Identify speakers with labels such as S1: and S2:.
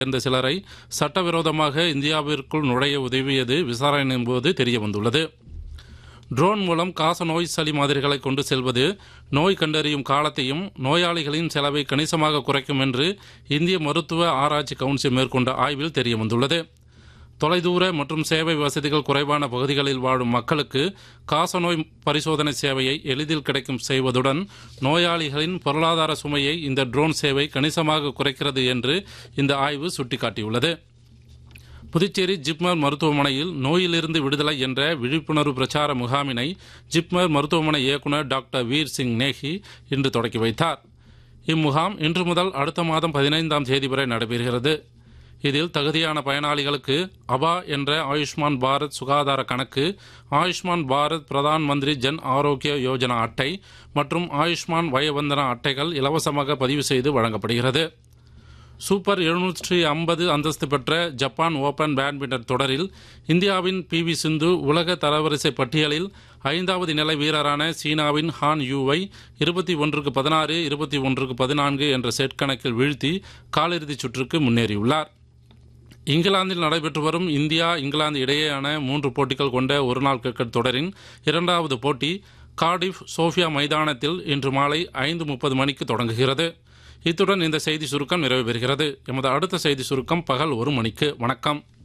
S1: சேர்ந்த சிலரை சட்டவிரோதமாக இந்தியாவிற்குள் நுழைய உதவியது விசாரணையின் போது தெரிய வந்துள்ளது ட்ரோன் மூலம் காச நோய் சளி மாதிரிகளை கொண்டு செல்வது நோய் கண்டறியும் காலத்தையும் நோயாளிகளின் செலவை கணிசமாக குறைக்கும் என்று இந்திய மருத்துவ ஆராய்ச்சி கவுன்சில் மேற்கொண்ட ஆய்வில் தெரிய வந்துள்ளது தொலைதூர மற்றும் சேவை வசதிகள் குறைவான பகுதிகளில் வாழும் மக்களுக்கு காசநோய் பரிசோதனை சேவையை எளிதில் கிடைக்கும் செய்வதுடன் நோயாளிகளின் பொருளாதார சுமையை இந்த ட்ரோன் சேவை கணிசமாக குறைக்கிறது என்று இந்த ஆய்வு சுட்டிக்காட்டியுள்ளது புதுச்சேரி ஜிப்மர் மருத்துவமனையில் நோயிலிருந்து விடுதலை என்ற விழிப்புணர்வு பிரச்சார முகாமினை ஜிப்மர் மருத்துவமனை இயக்குநர் டாக்டர் வீர் சிங் நேகி இன்று தொடக்கி வைத்தார் இம்முகாம் இன்று முதல் அடுத்த மாதம் பதினைந்தாம் தேதி வரை நடைபெறுகிறது இதில் தகுதியான பயனாளிகளுக்கு அபா என்ற ஆயுஷ்மான் பாரத் சுகாதார கணக்கு ஆயுஷ்மான் பாரத் பிரதான் மந்திரி ஜன் ஆரோக்கிய யோஜனா அட்டை மற்றும் ஆயுஷ்மான் வயவந்தனா அட்டைகள் இலவசமாக பதிவு செய்து வழங்கப்படுகிறது சூப்பர் எழுநூற்றி ஐம்பது அந்தஸ்து பெற்ற ஜப்பான் ஓபன் பேட்மிண்டன் தொடரில் இந்தியாவின் பி வி சிந்து உலக தரவரிசை பட்டியலில் ஐந்தாவது நிலை வீரரான சீனாவின் ஹான் யூவை இருபத்தி ஒன்றுக்கு பதினாறு இருபத்தி ஒன்றுக்கு பதினான்கு என்ற செட் கணக்கில் வீழ்த்தி காலிறுதிச் சுற்றுக்கு முன்னேறியுள்ளார் இங்கிலாந்தில் நடைபெற்று வரும் இந்தியா இங்கிலாந்து இடையேயான மூன்று போட்டிகள் கொண்ட ஒருநாள் கிரிக்கெட் தொடரின் இரண்டாவது போட்டி கார்டிஃப் சோஃபியா மைதானத்தில் இன்று மாலை ஐந்து முப்பது மணிக்கு தொடங்குகிறது இத்துடன் இந்த செய்தி சுருக்கம் நிறைவு பெறுகிறது எமது அடுத்த செய்தி சுருக்கம் பகல் ஒரு மணிக்கு வணக்கம்